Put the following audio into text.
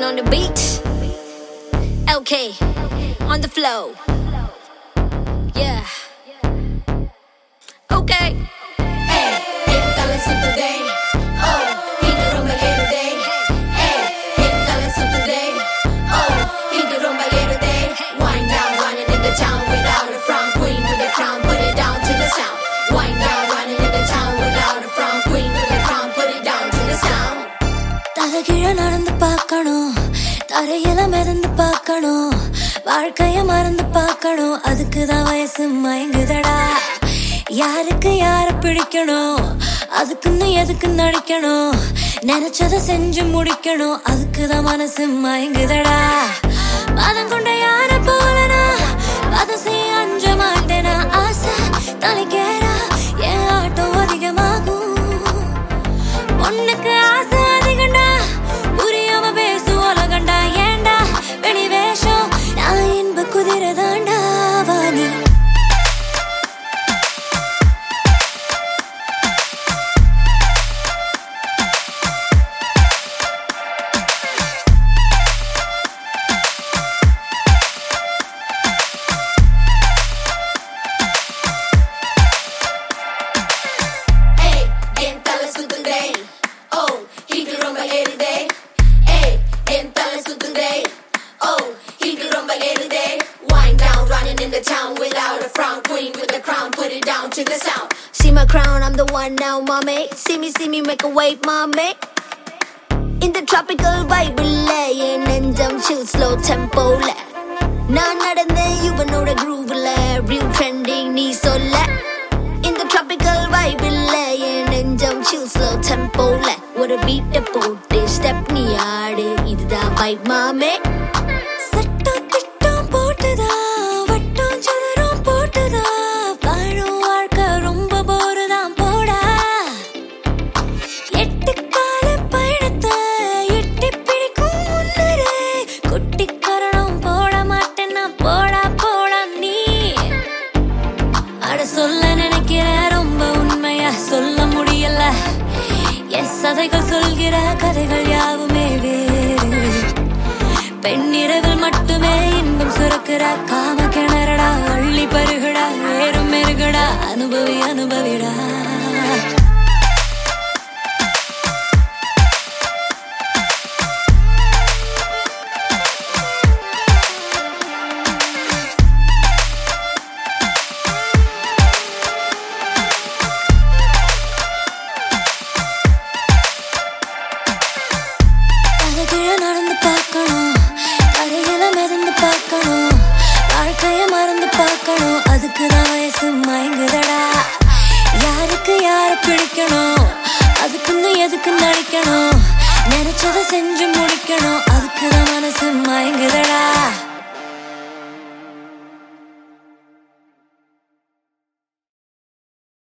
on the beat. LK on the flow. Yeah. Okay. Hey, என் தலை சுத்துதே. Oh, இது ரொம்ப ஏறுதே. Hey, என் தலை சுத்துதே. Oh, இது ரொம்ப ஏறுதே. Wind down, running in the town without a frown. Queen with a crown, put it down to the sound. Wind down, running in the town without a frown. Queen with a crown, put it down to the sound. தலைகீழ நடந்து பார்க்கணும் தரையில மிதந்து பார்க்கணும் வாழ்க்கைய மறந்து பார்க்கணும் அதுக்கு தான் வயசு மயங்குதடா யாருக்கு யார பிடிக்கணும் அதுக்குன்னு எதுக்கு நடிக்கணும் நினைச்சத செஞ்சு முடிக்கணும் அதுக்கு தான் மனசு மயங்குதடா மதம் கொண்ட யார போலனா மதம் செய்ய அஞ்ச மாட்டேனா ஆசை தலைக்கேறா என் ஆட்டம் அதிகமாகும் உனக்கு ஆசை அதிகண்டா புரியாம பேசு உலகண்டா ஏண்டா வெளி வேஷம் நான் இன்ப குதிரை தாண்டா வாணி Hey, என் தலை சுத்துதே. Oh, இது ரொம்ப ஏறுதே. Hey, என் தலை சுத்துதே. Oh, இது ரொம்ப ஏறுதே. Wind down, running in the town without a frown. Queen with the crown, put it down to the sound. See my crown, I'm the one now, mommy. See me, see me, make a wave, mommy. In the tropical vibe, என் நெஞ்சம் chill slow tempo ல நான் நடந்தேன் இவனோட groove-ல real trending நீ சொல்ல இந்த tropical vibe என் நெஞ்சம் chill slow tempo ல ஒரு beat போட்டு step நீ ஆடு இதுதான் vibe மாமே சட்டம் திட்டம் போட்டுதா வட்டம் சதுரம் போட்டுதா வாழும் வாழ்க்கை ரொம்ப போருதான் போடா எட்டு கால பயணத்தை எட்டி பிடிக்கும் முன்னரே குட்டி கரணம் போட மாட்டேன் நான் போடா போடா நீ அட சொல்ல நினைக்கிற ரொம்ப உண்மையா சொல்ல முடியல எஸ் சதைகள் சொல்கிற கதைகள் யாவுமே வேறு பெண்ணிரவில் மட்டுமே இன்பம் சுரக்கிற காம கிணறடா அள்ளி பருகடா ஏறும் மெருகடா அனுபவி அனுபவிடா தலைகீழ நடந்து பார்க்கணும் தரையில மிதந்து பார்க்கணும் வாழ்க்கைய மறந்து பார்க்கணும் அதுக்கு தான் வயசு மயங்குதடா யாருக்கு யார பிடிக்கணும் அதுக்குன்னு எதுக்கு நடிக்கணும் நினைச்சத செஞ்சு முடிக்கணும் அதுக்கு தான் மனசு மயங்குதடா